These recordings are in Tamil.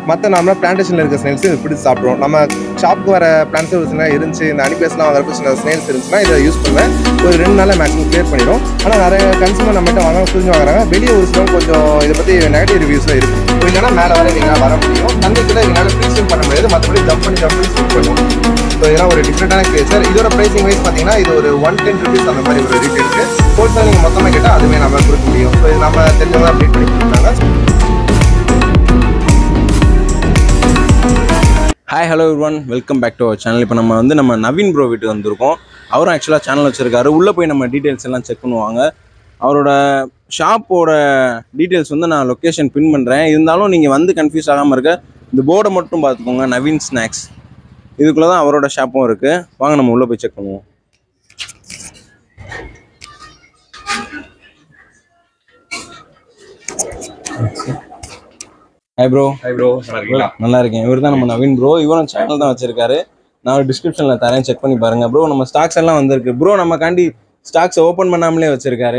மற்ற நார்மலாக பிளான்டேஷனில் இருக்க ஸ்னேல்ஸ் இது பிடிச்சி சாப்பிடுவோம் நம்ம ஷாப்புக்கு வர பிளான்ஸ் இருந்துச்சு இந்த அனிபேஸ்லாம் வரப்போ சின்ன ஸ்னேல்ஸ் இருந்துச்சுன்னா இதை யூஸ் பண்ணுவேன் ஒரு ரெண்டு நாளில் மேக்ஸிமம் கிளியர் பண்ணிடும் ஆனால் நிறைய கன்சூமர் நம்மகிட்ட வாங்க புரிஞ்சு வாங்குறாங்க வெளியே ஒரு சிலவங்க கொஞ்சம் இதை பற்றி நெகட்டிவ் ரிவ்யூஸில் இருக்குது ஸோ இல்லைனா மேலே வர எங்களால் வர முடியும் தண்ணிக்குள்ள எங்களால் ஃப்ரீ ஸ்விம் பண்ண முடியாது மற்றபடி ஜம்ப் பண்ணி ஜம்ப் பண்ணி ஸ்விம் பண்ணுவோம் ஸோ இதெல்லாம் ஒரு டிஃப்ரெண்டான கிரியேச்சர் இதோட ப்ரைசிங் வைஸ் பார்த்தீங்கன்னா இது ஒரு ஒன் டென் ருபீஸ் அந்த மாதிரி ஒரு ரேட் இருக்குது ஹோல்சேல் நீங்கள் மொத்தமாக கேட்டால் அதுவே நம்ம கொடுக்க முடியும் ஸோ இது நம்ம தெரிஞ்சவங்க அப்டேட் பண்ணி கொடுத்தாங்க hi hello one welcome back to our channel இப்போ நம்ம வந்து நம்ம நவீன் ப்ரோ வீட்டுக்கு வந்திருக்கோம் அவரும் ஆக்சுவலாக சேனல் வச்சிருக்காரு உள்ளே போய் நம்ம டீட்டெயில்ஸ் எல்லாம் செக் பண்ணுவாங்க அவரோட ஷாப்போட டீட்டெயில்ஸ் வந்து நான் லொக்கேஷன் பின் பண்ணுறேன் இருந்தாலும் நீங்கள் வந்து கன்ஃபியூஸ் ஆகாமல் இருக்க இந்த போர்டை மட்டும் பார்த்துக்கோங்க நவீன் ஸ்நாக்ஸ் இதுக்குள்ளே தான் அவரோட ஷாப்பும் இருக்குது வாங்க நம்ம உள்ளே போய் செக் பண்ணுவோம் ஹாய் ப்ரோ ஹாய் ப்ரோ நல்லா இருக்கீங்களா நல்லா இருக்கேன் இவர் தான் நம்ம நவீன் ப்ரோ இவரும் சேனல் தான் வச்சிருக்காரு நான் டிஸ்கிரிப்ஷனில் தரேன் செக் பண்ணி பாருங்க ப்ரோ நம்ம ஸ்டாக்ஸ் எல்லாம் வந்திருக்கு ப்ரோ நம்ம காண்டி ஸ்டாக்ஸ் ஓப்பன் பண்ணாமலே வச்சிருக்காரு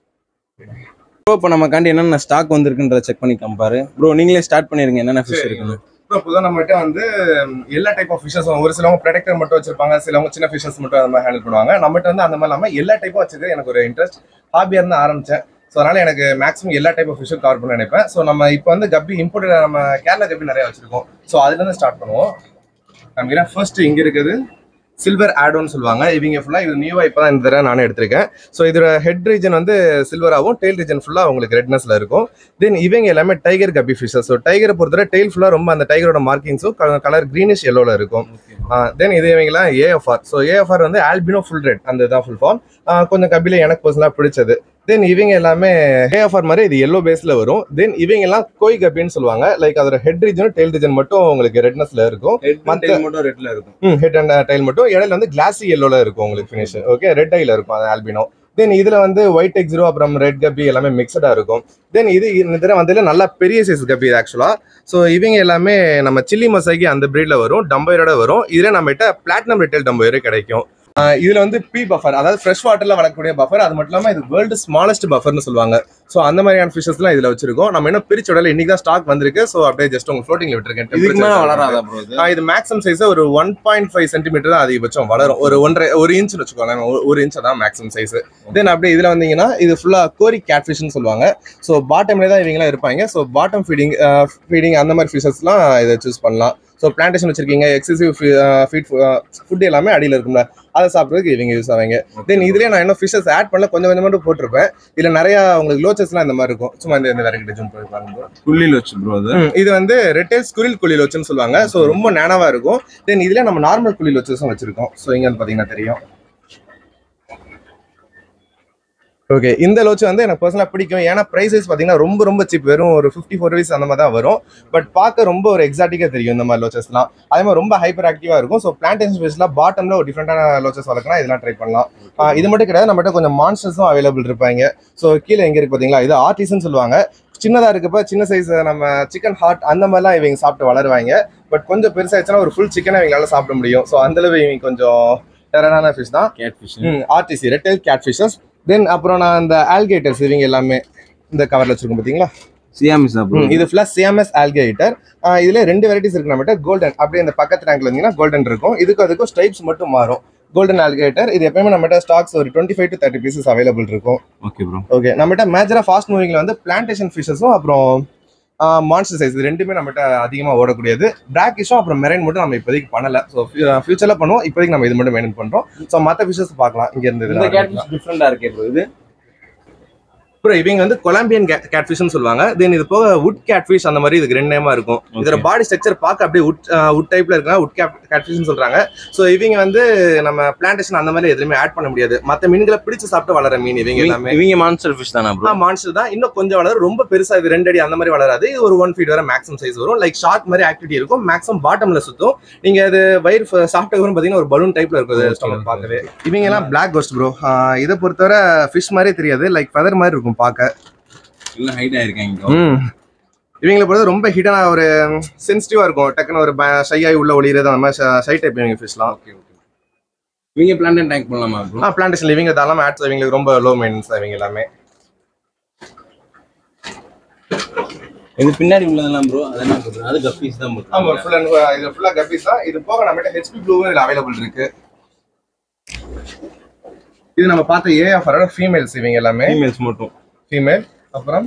ப்ரோ இப்போ நம்ம காண்டி என்னென்ன ஸ்டாக் வந்திருக்குன்றத செக் பண்ணி காமிப்பாரு ப்ரோ நீங்களே ஸ்டார்ட் பண்ணிருங்க என்னென்ன ஃபிஷ் இருக்குன்னு இப்போ புதுசாக நம்மகிட்ட வந்து ம், எல்லா டைப் ஆஃப் ஃபிஷஸ் ஒரு சிலவங்க ப்ரொடெக்டர் மட்டும் வச்சிருப்பாங்க சிலவங்க சின்ன ஃபிஷஸ் மட்டும் அந்த மாதிரி ஹேண்டில் பண்ணுவாங்க நம்மகிட்ட வந்து அந்த மாதிரி இல்லாமல் எல்லா டைப்பும் வச்சிருக்க எனக்கு ஒரு இன்ட்ரெஸ்ட் ஹாபியாக இருந்து ஆரம்பிச்சேன் ஸோ அதனால எனக்கு மேக்ஸிமம் எல்லா டைப் ஆஃப் ஃபிஷ்ஷும் கவர் பண்ண நினைப்பேன் ஸோ நம்ம இப்போ வந்து கப்பி இம்போர்ட் நம்ம கேரளா கப்பி நிறைய வச்சிருக்கோம் ஸோ அதுலேருந்து ஸ்டார்ட் பண்ணுவோம் நம்ம ஃபர்ஸ்ட் இங்கே இருக்குது சில்வர் ஆடோன்னு சொல்லுவாங்க இவங்க ஃபுல்லாக இது நியூவாக இப்போ தான் இந்த தடவை நானே எடுத்திருக்கேன் ஸோ இதோட ஹெட் ரீஜன் வந்து சில்வராகவும் டெயில் ரீஜன் ஃபுல்லாக உங்களுக்கு ரெட்னஸில் இருக்கும் தென் இவங்க எல்லாமே டைகர் கப்பி ஃபிஷஸ் ஸோ டைகரை பொறுத்தவரை டெயில் ஃபுல்லாக ரொம்ப அந்த டைகரோட மார்க்கிங்ஸும் கலர் க்ரீனிஷ் எல்லோவில் இருக்கும் தென் இது இவங்கலாம் ஏஎஃப்ஆர் ஸோ ஏஎஃப்ஆர் வந்து ஆல்பினோ ஃபுல் ரெட் அந்த இதான் ஃபுல் ஃபார்ம் கொஞ்சம் கபில எனக்கு பர்சனலாக பிடிச்சது தென் இவங்க எல்லாமே ஏஎஃப்ஆர் மாதிரி இது எல்லோ பேஸில் வரும் தென் இவங்க எல்லாம் கோய் கப்பின்னு சொல்லுவாங்க லைக் அதோட ஹெட் ரீஜனும் டெயில் ரீஜன் மட்டும் உங்களுக்கு ரெட்னஸ்ல இருக்கும் மத்த- மட்டும் ரெட்ல இருக்கும் ம் ஹெட் அண்ட் டைல் மட்டும் இடையில வந்து கிளாஸி எல்லோல இருக்கும் உங்களுக்கு ஃபினிஷ் ஓகே ரெட் ஐல இருக்கும் அது ஆல்பினோ தென் இதுல வந்து ஒயிட் எக்ஸிரோ அப்புறம் ரெட் கப்பி எல்லாமே மிக்சடா இருக்கும் தென் இது இந்த தடவை வந்து நல்லா பெரிய சைஸ் கப்பி இது ஆக்சுவலா ஸோ இவங்க எல்லாமே நம்ம சில்லி மசாக்கி அந்த பிரீட்ல வரும் டம்பையரோட வரும் இதுல நம்மகிட்ட பிளாட்டினம் ரெட்டல் டம்பையரே கிடைக்கும் ஆஹ் இதுல வந்து பி பஃபர் அதாவது ஃப்ரெஷ் வாட்டர்ல வளரக்கூடிய பஃபர் அது மட்டும் இல்லாம இது வேர்ல்டு ஸ்மாலஸ்ட் பஃபர்னு சொல்லுவாங்க ஸோ அந்த மாதிரியான ஃபிஷஸ்லாம் இதுல வச்சிருக்கோம் நம்ம இன்னும் பிரிச்சு விடல இன்னைக்கு தான் ஸ்டாக் வந்திருக்கு ஸோ அப்படியே ஜஸ்ட் உங்க ஃப்ளோட்டிங்ல விட்டுருக்கேன் இதுக்கு மேலே temperature வளராதா ப்ரோ இது ஆ, இது மேக்ஸிமம் சைஸ் ஒரு ஒன் பாயிண்ட் ஃபைவ் சென்டிமீட்டர் தான் அதிகபட்சம் வளரும் ஒரு ஒன்றரை ஒரு இன்ச் வச்சுக்கோங்களேன் ஒரு- ஒரு இன்ச் தான் மேக்ஸிமம் சைஸ் தென் அப்படியே இதுல வந்தீங்கன்னா இது ஃபுல்லா கோரி கேட்ஃபிஷ்னு சொல்லுவாங்க ஸோ பாட்டம்ல தான் இவங்கலாம் இருப்பாங்க ஸோ பாட்டம் ஃபீடிங் ஃபீடிங் அந்த மாதிரி ஃபிஷஸ்லாம் இதை சூஸ் பண்ணலாம் ஸோ பிளான்டேஷன் வச்சிருக்கீங்க எக்ஸசிவ் ஃபீட் ஃபுட் எல்லாமே அடியில் இருக்கும்ல அதை சாப்பிட்றதுக்கு இவங்க யூஸ் ஆவாங்க தென் இதுலயே நான் இன்னும் ஃபிஷஸ் ஆட் பண்ணல கொஞ்சம் கொஞ்சம் மட்டும் போட்டிருப்பேன் இதுல நிறைய உங்களுக்கு லோச்சஸ்லாம் இந்த மாதிரி இருக்கும் சும்மா இந்த இந்த வெரைட்டி ஜூம் பண்ணி பாருங்க புள்ளியில் வச்சு ப்ரோ அது ம், இது வந்து ரெட்டேல் ஸ்குரில் குளில் வச்சுன்னு சொல்லுவாங்க ஸோ ரொம்ப நேனவா இருக்கும் தென் இதுல நம்ம நார்மல் குளில் வச்சும் வச்சிருக்கோம் ஸோ இங்க வந்து பாத்தீங்கன்னா தெரியும் ஓகே இந்த லோச்சு வந்து எனக்கு பர்சனலாக பிடிக்கும் ஏன்னா ப்ரைஸஸ் பார்த்தீங்கன்னா ரொம்ப ரொம்ப சீப் வெறும் ஒரு ஃபிஃப்டி ஃபோர் ருபீஸ் அந்த மாதிரி தான் வரும் பட் பார்க்க ரொம்ப ஒரு எக்ஸாட்டிக்காக தெரியும் இந்த மாதிரி லோச்சஸ்லாம் அதே மாதிரி ரொம்ப ஹைப்பர் ஆக்டிவாக இருக்கும் ஸோ பிளான்டேஷன் ஸ்பேஸ்லாம் பாட்டமில் ஒரு டிஃப்ரெண்டான லோச்சஸ் வளர்க்கலாம் இதெல்லாம் ட்ரை பண்ணலாம் ஆ, இது மட்டும் கிடையாது நம்மகிட்ட கொஞ்சம் மான்ஸ்டர்ஸும் அவைலபிள் இருப்பாங்க ஸோ கீழே எங்கே இருக்கு பார்த்தீங்களா இது ஆர்டிஸ்ட்னு சொல்லுவாங்க சின்னதாக இருக்கப்ப சின்ன சைஸ் நம்ம சிக்கன் ஹார்ட் அந்த மாதிரிலாம் இவங்க சாப்பிட்டு வளருவாங்க பட் கொஞ்சம் பெருசாகிடுச்சுன்னா ஒரு ஃபுல் சிக்கனை இவங்களால சாப்பிட முடியும் ஸோ அந்தளவு இவங்க கொஞ்சம் டெரரான ஃபிஷ் தான் கேட் ஃபிஷ் ஆர்டிசி ரெட்டல் கேட் ஃபிஷஸ் தென் அப்புறம் நான் இந்த ஆல்கேட்டர்ஸ் இவங்க எல்லாமே இந்த கவரில் வச்சிருக்கோம் பார்த்தீங்களா சியாமிஸா ப்ரோ ம், இது ஃபுல்லாக சிஎம்எஸ் ஆல்கேட்டர் இதுல ரெண்டு வெரைட்டிஸ் இருக்கு நம்மகிட்ட கோல்டன் அப்படியே இந்த பக்கத்து ரேங்க்ல இருந்தீங்கன்னா கோல்டன் இருக்கும் இதுக்கும் அதுக்கும் ஸ்ட்ரைப்ஸ் மட்டும் மாறும் கோல்டன் ஆல்கேட்டர் இது எப்பயுமே நம்மகிட்ட ஸ்டாக்ஸ் ஒரு twenty five to thirty pieces available இருக்கும் ஓகே ப்ரோ ஓகே நம்மகிட்ட மேஜரா ஃபாஸ்ட் மூவிங்ல வந்து பிளான்டேஷன் ஃபிஷஸும் அப்புறம் மான்ஸ்டர் சைஸ் இது ரெண்டுமே நம்மகிட்ட அதிகமாக ஓடக்கூடியது பிராக்கிஷும் அப்புறம் மெரைன் மட்டும் நம்ம இப்போதைக்கு பண்ணல ஸோ ஃபியூச்சர்ல பண்ணுவோம் இப்போதைக்கு நம்ம இது மட்டும் மெயின்டைன் பண்றோம் ஸோ மற்ற ஃபிஷஸ் பார்க்கலாம் இங்க இருந்து இந்த இதுல கேட் ஃபிஷ் டிஃப்ரெண்டா இருக்கே ப்ரோ இது அப்புறம் இவங்க வந்து கொலம்பியன் கேட்ஃபிஷ்னு சொல்லுவாங்க தென் இது போக உட் கேட்ஃபிஷ் அந்த மாதிரி இதுக்கு ரெண்டு நேமா இருக்கும் இதோட பாடி ஸ்ட்ரக்சர் பார்க்க அப்படியே உட் உட் டைப்ல இருக்கா உட் கேட்ஃபிஷ்னு சொல்றாங்க ஸோ இவங்க வந்து நம்ம பிளான்டேஷன் அந்த மாதிரி எதுவுமே ஆட் பண்ண முடியாது மற்ற மீன்களை பிடிச்சு சாப்பிட்டு வளர மீன் இவங்க எல்லாமே இவங்க மான்ஸ்டர் ஃபிஷ் தானா ப்ரோ மான்ஸ்டர் தான் இன்னும் கொஞ்சம் வளரும் ரொம்ப பெருசா இது ரெண்டு அடி அந்த மாதிரி வளராது இது ஒரு ஒன் ஃபீட் வரை மேக்ஸிமம் சைஸ் வரும் லைக் ஷார்ட் மாதிரி ஆக்டிவிட்டி இருக்கும் மேக்ஸிமம் பாட்டம்ல சுத்தும் நீங்க அது வயிறு ஃப- சாப்பிட்ட வரும் பாத்தீங்கன்னா ஒரு பலூன் டைப்ல இருக்கும் Okay, இது stomach okay. பார்க்கவே இவங்க எல்லாம் பிளாக் கோஸ்ட் ப்ரோ இதை பொறுத்தவரை ஃபிஷ் மாதிரி தெரியாது லைக் ஃபெதர் மாதிரி இருக்கும் பார்க்க இல்ல ஹைட் ஆயிருக்காங்க ம் இவங்களை பொறுத்த ரொம்ப ஹிடனா ஒரு சென்சிட்டிவா இருக்கும் டக்குன்னு ஒரு ஷையாகி உள்ள ஒளிகிறது அந்த மாதிரி ஷை டைப் இவங்க ஃபிஷ்லாம் ஓகே ஓகே இவங்க பிளான்டன் டேங்க் பண்ணலாமா ப்ரோ ஆ பிளான்டேஷன் இவங்க தாராளமாக ஆட்ஸ் இவங்களுக்கு ரொம்ப லோ மெயின்ஸ் இவங்க எல்லாமே இது பின்னாடி உள்ளதெல்லாம் ப்ரோ அதெல்லாம் bro? அது கப்பீஸ் தான் bro. ஆமா ஃபுல் அண்ட் இது ஃபுல்லா கப்பீஸ் தான் இது போக நம்மகிட்ட ஹெச்பி ப்ளூவும் இதுல அவைலபிள் இருக்கு இது நம்ம பார்த்த ஏஎஃப்ஆரோட ஃபீமேல்ஸ் இவங்க எல்லாமே Females மட்டும் ஃபீமேல் அப்புறம்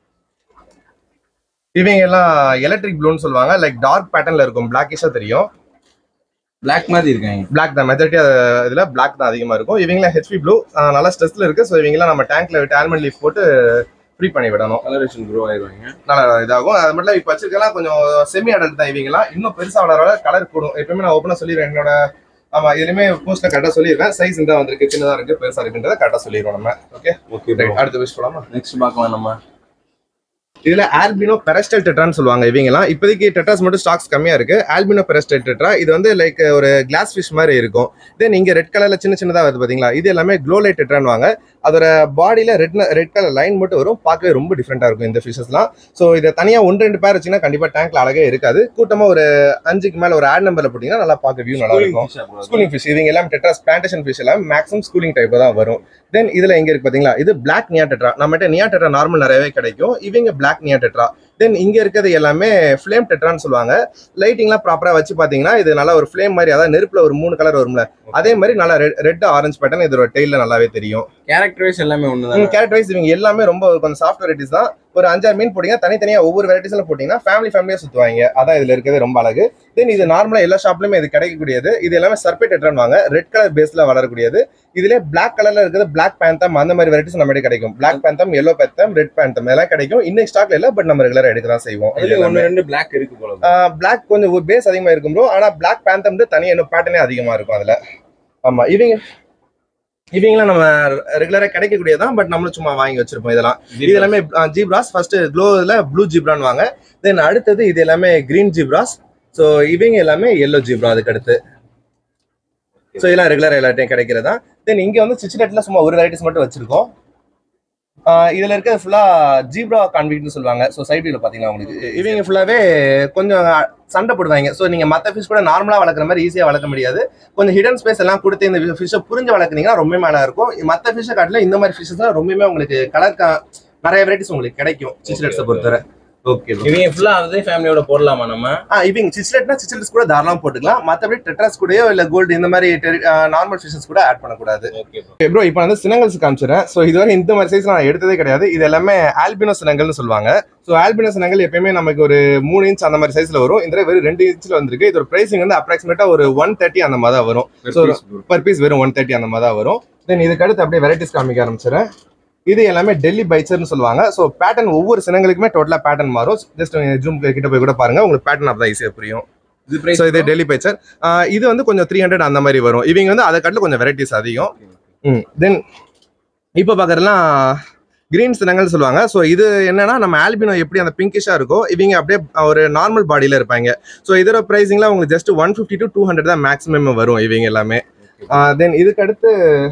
இவங்க எல்லாம் எலக்ட்ரிக் ப்ளூன்னு சொல்லுவாங்க லைக் டார்க் பேட்டர்ன்ல இருக்கும் பிளாக்கிஷா தெரியும் Black மாதிரி இருக்காங்க பிளாக் தான் மெஜாரிட்டி இதுல பிளாக் தான் அதிகமா இருக்கும் இவங்களாம் ஹெச்பி ப்ளூ நல்லா ஸ்ட்ரெஸ்ல இருக்கு ஸோ இவங்கெல்லாம் நம்ம டேங்க்ல விட்டு ஆல்மண்ட் லீஃப் போட்டு ஃப்ரீ பண்ணி விடணும் கலரேஷன் க்ரோ ஆயிருவாங்க நல்லா இதாகும் அது மட்டும் இப்போ வச்சிருக்கலாம் கொஞ்சம் செமி அடல்ட் தான் இவங்கலாம் இன்னும் பெருசா வளர வளர கலர் கூடும் எப்பவுமே நான் ஓப்பனா சொல்லிடுவேன் என்னோட ஆமா இதுலயுமே போஸ்ட்ல கரெக்டா சொல்லிடுவேன் சைஸ் இந்த வந்திருக்கு சின்னதா இருக்கு பெருசா இருக்குன்றத கரெக்டா சொல்லிடுவோம் நம்ம ஓகே ஓகே ப்ரோ அடுத்த விஷ் போலாமா நெக்ஸ்ட் பார்க்கலாம் நம்ம இதுல ஆல்பினோ பெரஸ்டல் டெட்ரான்னு சொல்லுவாங்க இவங்கலாம் இப்போதைக்கு டெட்ராஸ் மட்டும் ஸ்டாக்ஸ் கம்மியா இருக்கு ஆல்பினோ பெரஸ்டல் டெட்ரா இது வந்து லைக் ஒரு கிளாஸ் ஃபிஷ் மாதிரி இருக்கும் தென் இங்க ரெட் கலர்ல சின்ன சின்னதா வருது பாத்தீங்களா இது எல்லாமே க்ளோ லைட் டெட்ரான்னு வாங்க அதோட பாடியில ரெட் ரெட் கலர் லைன் மட்டும் வரும் பார்க்கவே ரொம்ப டிஃப்ரெண்டா இருக்கும் இந்த ஃபிஷஸ்லாம் ஸோ இதை தனியா ஒன்று ரெண்டு பேர் வச்சீங்கன்னா கண்டிப்பா டேங்க்ல அழகே இருக்காது கூட்டமா ஒரு அஞ்சுக்கு மேல ஒரு ஆட் நம்பர்ல போட்டீங்கன்னா நல்லா பார்க்க வியூ நல்லா இருக்கும் ஸ்கூலிங் ஃபிஷ் இவங்க எல்லாம் டெட்ராஸ் பிளான்டேஷன் ஃபிஷ் எல்லாம் மேக்ஸிமம் ஸ்கூலிங் டைப் தான் வரும் தென் இதுல எங்க இருக்கு பாத்தீங்களா இது பிளாக் நியா டெட்ரா நம்மகிட்ட நியா டெட்ரா நார்மல் நிறையவே கிடைக்கும் இவங்க பிளாக் நியா டெட்ரா தென் இங்க இருக்கிறது எல்லாமே ஃப்ளேம் டெட்ரான்னு சொல்லுவாங்க லைட்டிங்லாம் ப்ராப்பரா வச்சு பாத்தீங்கன்னா இது நல்லா ஒரு ஃப்ளேம் மாதிரி அதாவது நெருப்புல ஒரு மூணு கலர் வரும்ல அதே மாதிரி நல்லா ரெட் ஆரஞ்சு பேட்டர்ன் இதோட டெய்ல நல்லாவே தெரியும் கேரக்டர் வைஸ் எல்லாமே ஒண்ணுதான் கேரட் வைஸ் இவங்க எல்லாமே ரொம்ப கொஞ்சம் சாஃப்ட் வெரைட்டிஸ் தான் ஒரு அஞ்சாறு மீன் போட்டீங்கன்னா தனித்தனியா ஒவ்வொரு வெரைட்டிஸ்ல போட்டீங்கன்னா ஃபேமிலி ஃபேமிலியா சுத்துவாங்க அதான் இதுல இருக்கிறது ரொம்ப அழகு தென் இது நார்மலா எல்லா ஷாப்லயுமே இது கிடைக்கக்கூடியது இது எல்லாமே சர்பேட் டெட்ரான் வாங்க ரெட் கலர் பேஸ்ல வளரக்கூடியது இதுல பிளாக் கலர்ல இருக்கிறது பிளாக் பேந்தம் அந்த மாதிரி வெரைட்டிஸ் நம்ம கிடைக்கும் black phantom yellow phantom red phantom இதெல்லாம் கிடைக்கும் இன்னைக்கு ஸ்டாக்ல இல்ல பட் நம்ம ரெகுலரா எடுக்க தான் செய்வோம் அதுல ஒன்னு ரெண்டு Black இருக்கு போல bro. பிளாக் கொஞ்சம் பேஸ் அதிகமா இருக்கும் ப்ரோ ஆனா பிளாக் பேந்தம் தனியா இன்னும் பேட்டர்னே அதிகமா இருக்கும் அதுல ஆமா இவங்க இவங்களாம் நம்ம ரெகுலரா கிடைக்கக்கூடியதான் பட் நம்மளும் சும்மா வாங்கி வச்சிருப்போம் இதெல்லாம் இது எல்லாமே ஜீப்ராஸ் ஃபர்ஸ்ட் க்ளோவில் ப்ளூ ஜீப்ரான்னு வாங்க தென் அடுத்தது இது எல்லாமே கிரீன் ஜீப்ராஸ் ஸோ இவங்க எல்லாமே எல்லோ ஜீப்ரா அதுக்கு அடுத்து ஸோ இதெல்லாம் ரெகுலர் எல்லாத்தையும் கிடைக்கிறதா தென் இங்கே வந்து சிச்சிடெட்டில் சும்மா ஒரு வெரைட்டிஸ் மட்டும் வச்சிருக்கோம் ஆஹ் இதுல இருக்க ஃபுல்லா ஜீப்ரா கான்விக்ட்னு சொல்லுவாங்க ஸோ சைடில் பார்த்தீங்கன்னா உங்களுக்கு இவங்க ஃபுல்லாவே கொஞ்சம் சண்டை போடுவாங்க ஸோ நீங்க மற்ற ஃபிஷ் கூட நார்மலா வளர்க்குற மாதிரி ஈஸியா வளர்க்க முடியாது கொஞ்சம் ஹிடன் ஸ்பேஸ் எல்லாம் கொடுத்து இந்த ஃபிஷ்ஷை புரிஞ்சு வளர்க்குனீங்கன்னா ரொம்பவே நல்லா இருக்கும் மற்ற ஃபிஷ்ஷை காட்டில இந்த மாதிரி ஃபிஷ்ஷஸ் தான் ரொம்பவே உங்களுக்கு கலர் நிறைய வெரைட்டிஸ் உங்களுக்கு கிடைக்கும் சிச்சிடெட்ஸை பொறுத்தவரை ஓகே இவங்க ஃபுல்லா அதே ஃபேமிலியோட போடலாமா நம்ம ஆ இவங்க சிச்சிலெட்னா சிச்சிலெட்ஸ் கூட தாராளமா போட்டுக்கலாம் மற்றபடி டெட்ராஸ் கூடயோ இல்ல கோல்டு இந்த மாதிரி நார்மல் ஃபிஷஸ் கூட ஆட் பண்ணக்கூடாது ஓகே ப்ரோ ப்ரோ இப்போ வந்து சினங்கல்ஸ் காமிச்சிடுறேன் ஸோ இதுவரை இந்த மாதிரி சைஸ் நான் எடுத்ததே கிடையாது இது எல்லாமே ஆல்பினோ சினங்கல்னு சொல்லுவாங்க ஸோ ஆல்பினோ சினங்கல் எப்பயுமே நமக்கு ஒரு மூணு இன்ச் அந்த மாதிரி சைஸ்ல வரும் இந்த தடவை வெறும் ரெண்டு இன்ச்சில் வந்திருக்கு இதோட பிரைசிங் வந்து அப்ராக்சிமேட்டா ஒரு ஒன் தேர்ட்டி அந்த மாதிரி தான் வரும் So, பர் பீஸ் வெறும் ஒன் தேர்ட்டி அந்த மாதிரி தான் வரும் தென் இதுக்கு அடுத்து அப்படியே வெரைட்டிஸ் காமிக்க ஆரம்பிச்சிடுறேன் இது எல்லாமே டெல்லி பைச்சர்னு சொல்லுவாங்க ஸோ பேட்டர்ன் ஒவ்வொரு சினங்களுக்குமே டோட்டலாக பேட்டர்ன் மாறும் ஜஸ்ட் ஜூம் கிட்ட போய் கூட பாருங்க உங்களுக்கு பேட்டர்ன் அப்பதான் ஈஸியாக புரியும் இது பிரைஸ் ஸோ இது டெல்லி பைச்சர் இது வந்து கொஞ்சம் த்ரீ ஹண்ட்ரட் அந்த மாதிரி வரும் இவங்க வந்து அதை காட்டிலும் கொஞ்சம் வெரைட்டிஸ் அதிகம் ம் தென் இப்போ பார்க்குறதுலாம் கிரீன் சினங்கள் சொல்லுவாங்க ஸோ இது என்னன்னா நம்ம ஆல்பினோ எப்படி அந்த பிங்கிஷா இருக்கோ இவங்க அப்படியே ஒரு நார்மல் பாடியில இருப்பாங்க ஸோ இதோட ப்ரைஸிங்லாம் உங்களுக்கு just one fifty to two hundred தான் மேக்ஸிமம் வரும் இவங்க எல்லாமே தென் இதுக்கு அடுத்து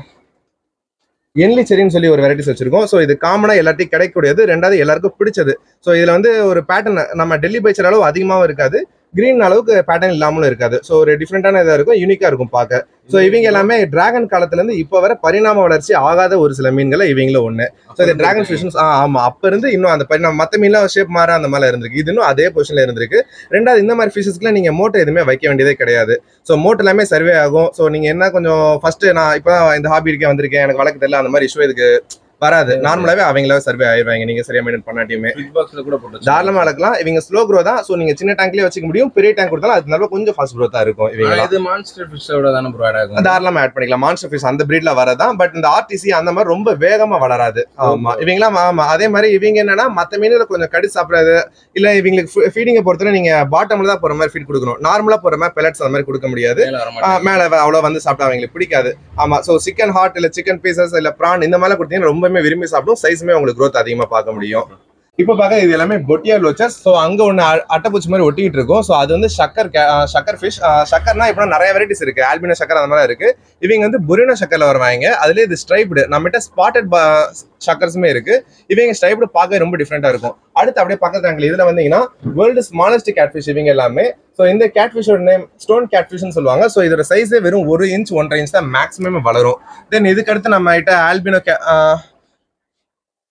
என்லி செரின்னு சொல்லி ஒரு வெரைட்டிஸ் வச்சிருக்கோம் ஸோ இது காமனாக எல்லாத்தையும் கிடைக்கக்கூடியது ரெண்டாவது எல்லாருக்கும் பிடிச்சது ஸோ இதில் வந்து ஒரு பேட்டர்ன் நம்ம டெல்லி பைச்சர் அளவு அதிகமாகவும் இருக்காது கிரீன் அளவுக்கு பேட்டர்ன் இல்லாமலும் இருக்காது ஸோ ஒரு டிஃப்ரெண்டான இதாக இருக்கும் யூனிக்காக இருக்கும் பார்க்க ஸோ இவங்க எல்லாமே டிராகன் காலத்துலேருந்து இப்போ வர பரிணாம வளர்ச்சி ஆகாத ஒரு சில மீன்களை இவங்களும் ஒன்று ஸோ இது டிராகன் ஃபிஷன்ஸ் ஆ ஆமாம் அப்போ இருந்து இன்னும் அந்த பரிணாமம் மற்ற மீன்லாம் ஷேப் மாற அந்த மாதிரி இருந்திருக்கு இது இன்னும் அதே பொசிஷனில் இருந்திருக்கு ரெண்டாவது இந்த மாதிரி ஃபிஷஸ்க்குலாம் நீங்கள் மோட்டர் எதுவுமே வைக்க வேண்டியதே கிடையாது ஸோ மோட்டர் எல்லாமே சர்வே ஆகும் ஸோ நீங்கள் என்ன கொஞ்சம் ஃபர்ஸ்ட் நான் இப்போ இந்த ஹாபி இருக்கே வந்திருக்கேன் எனக்கு வழக்கு தெரியல அந்த மாதிரி இஷ்யூ இதுக்கு வராது நார்மலாவே அவங்களாவே சர்வே ஆயிடுவாங்க நீங்க சரியா மெயின்டைன் பண்ணாட்டியுமே ஃபிட் பாக்ஸ்ல கூட போட்டு தாராளமா வளர்க்கலாம் இவங்க ஸ்லோ க்ரோ தான் ஸோ நீங்க சின்ன டேங்க்லயே வச்சுக்க முடியும் பெரிய டேங்க் கொடுத்தாலும் அது நல்லா கொஞ்சம் ஃபாஸ்ட் க்ரோத்தா இருக்கும் இவங்க இது மான்ஸ்டர் ஃபிஷ்ஷோட தானே ப்ரோ ஆட் ஆகும் தாராளமா ஆட் பண்ணிக்கலாம் மான்ஸ்டர் ஃபிஷ் அந்த பிரீட்ல வரதான் பட் இந்த ஆர்டிசி அந்த மாதிரி ரொம்ப வேகமா வளராது ஆமா இவங்களாம் ஆமா அதே மாதிரி இவங்க என்னன்னா மத்த மீன்களை கொஞ்சம் கடி சாப்பிடாது இல்ல இவங்களுக்கு ஃபீடிங்கை பொறுத்தவரை நீங்க பாட்டம்ல தான் போற மாதிரி ஃபீட் கொடுக்கணும் நார்மலா போற மாதிரி பெலட்ஸ் அந்த மாதிரி கொடுக்க முடியாது மேல வர ஆ, மாட்டேங்குது மேல வ- அவ்வளவு வந்து சாப்பிட்டா அவங்களுக்கு பிடிக்காது ஆமா சோ சிக்கன் ஹார்ட் இல்ல சிக்கன் பீசஸ் இல்ல பிரான் இந்த மாதிரி கொடுத்தீங்கன்னா ரொம்பவே விரும்பி சாப்பிடும் சைஸுமே உங்களுக்கு growth அதிகமா பார்க்க முடியும் இப்போ பார்க்க இது எல்லாமே பொட்டியா லோச்சஸ் ஸோ அங்க ஒன்று அட்டைப்பூச்சி மாதிரி ஒட்டிக்கிட்டு இருக்கும் ஸோ அது வந்து ஷக்கர் கே- ஆ, ஷக்கர் ஃபிஷ் ஷக்கர்னா இப்போ நிறைய வெரைட்டிஸ் இருக்கு ஆல்பினோ ஷக்கர் அந்த மாதிரி இருக்கு இவங்க வந்து புரினோ ஷக்கர்ல வருவாங்க அதுல இது ஸ்ட்ரைப்டு நம்மகிட்ட ஸ்பாட்டட் ஷக்கர்ஸுமே இருக்கு இவங்க ஸ்ட்ரைப்டு பார்க்க ரொம்ப டிஃப்ரெண்டா இருக்கும் அடுத்து அப்படியே பக்கத்து ஆங்கிள் இதுல வந்தீங்கன்னா வேர்ல்டு ஸ்மாலஸ்ட் கேட்ஃபிஷ் இவங்க எல்லாமே ஸோ இந்த கேட்ஃபிஷோட நேம் ஸ்டோன் கேட்ஃபிஷ்னு சொல்லுவாங்க ஸோ இதோட சைஸே வெறும் ஒரு இன்ச் ஒன்றரை இன்ச் தான் மேக்ஸிமம் வளரும் தென் இதுக்கு அடுத்து நம்ம கிட்ட ஆல்பினோ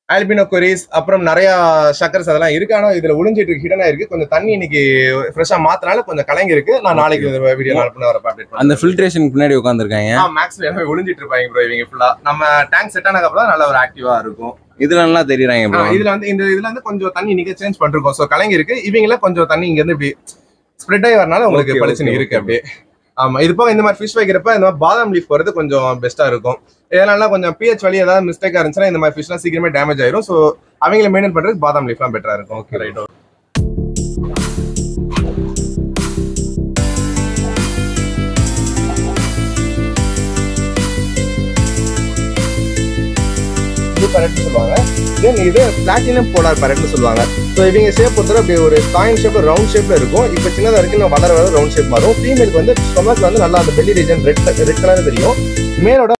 ஆல்பினோ கொரிஸ் அப்புறம் நிறைய ஷக்கர்ஸ் அதெல்லாம் இருக்கு ஆனா இதுல ஒளிஞ்சிட்டு இருக்கு ஹிடனா இருக்கு கொஞ்சம் தண்ணி இன்னைக்கு ஃப்ரெஷ்ஷா மாத்தினால கொஞ்சம் கலங்கி இருக்கு நான் நாளைக்கு வீடியோ நாள் பண்ண வரப்ப அப்டேட் அந்த ஃபில்ட்ரேஷன் பின்னாடி உட்காந்துருக்காங்க மேக்ஸ் எல்லாமே ஒளிஞ்சிட்டு இருப்பாங்க ப்ரோ இவங்க ஃபுல்லா நம்ம டேங்க் செட் ஆனதுக்கு அப்புறம் நல்ல ஒரு ஆக்டிவா இருக்கும் இதுல நல்லா தெரியுறாங்க ஆ, ப்ரோ இதுல வந்து இந்த இதுல வந்து கொஞ்சம் தண்ணி நீங்க சேஞ்ச் பண்ணிருக்கோம் சோ கலங்கி இருக்கு இவங்கள கொஞ்சம் தண்ணி இங்க இருந்து இப்படி ஸ்ப்ரெட் ஆகி வரனால உங்களுக்கு Okay, பளிச்சுன்னு okay, இருக்கு okay. அப்படியே ஆமா இது போக இந்த மாதிரி ஃபிஷ் வைக்கிறப்ப இந்த மாதிரி பாதாம் லீஃப் வரது கொஞ்சம் பெஸ்டா இருக்கும் இதனால கொஞ்சம் பிஹெச் வழி ஏதாவது மிஸ்டேக்கா இருந்துச்சுன்னா இந்த மாதிரி ஃபிஷ்லாம் சீக்கிரமே டேமேஜ் ஆயிரும் ஸோ அவங்கள மெயின்டைன் பண்றதுக்கு பாதாம் லீஃப்லாம் பெட்டரா இருக்கும் ஓகே ரைட் இது பரட்னு சொல்லுவாங்க தென் இது பிளாட்டினம் போலார் பரட்னு சொல்லுவாங்க ஸோ இவங்க ஷேப் பொறுத்தவரை அப்படி ஒரு காயின் ஷேப்ல ரவுண்ட் ஷேப்ல இருக்கும் இப்போ சின்னதா இருக்கு இன்னும் வளர வளர ரவுண்ட் ஷேப் மாறும் ஃபீமேலுக்கு வந்து ஸ்டொமக் வந்து நல்லா அந்த belly region red red colour தெரியும் மேலோட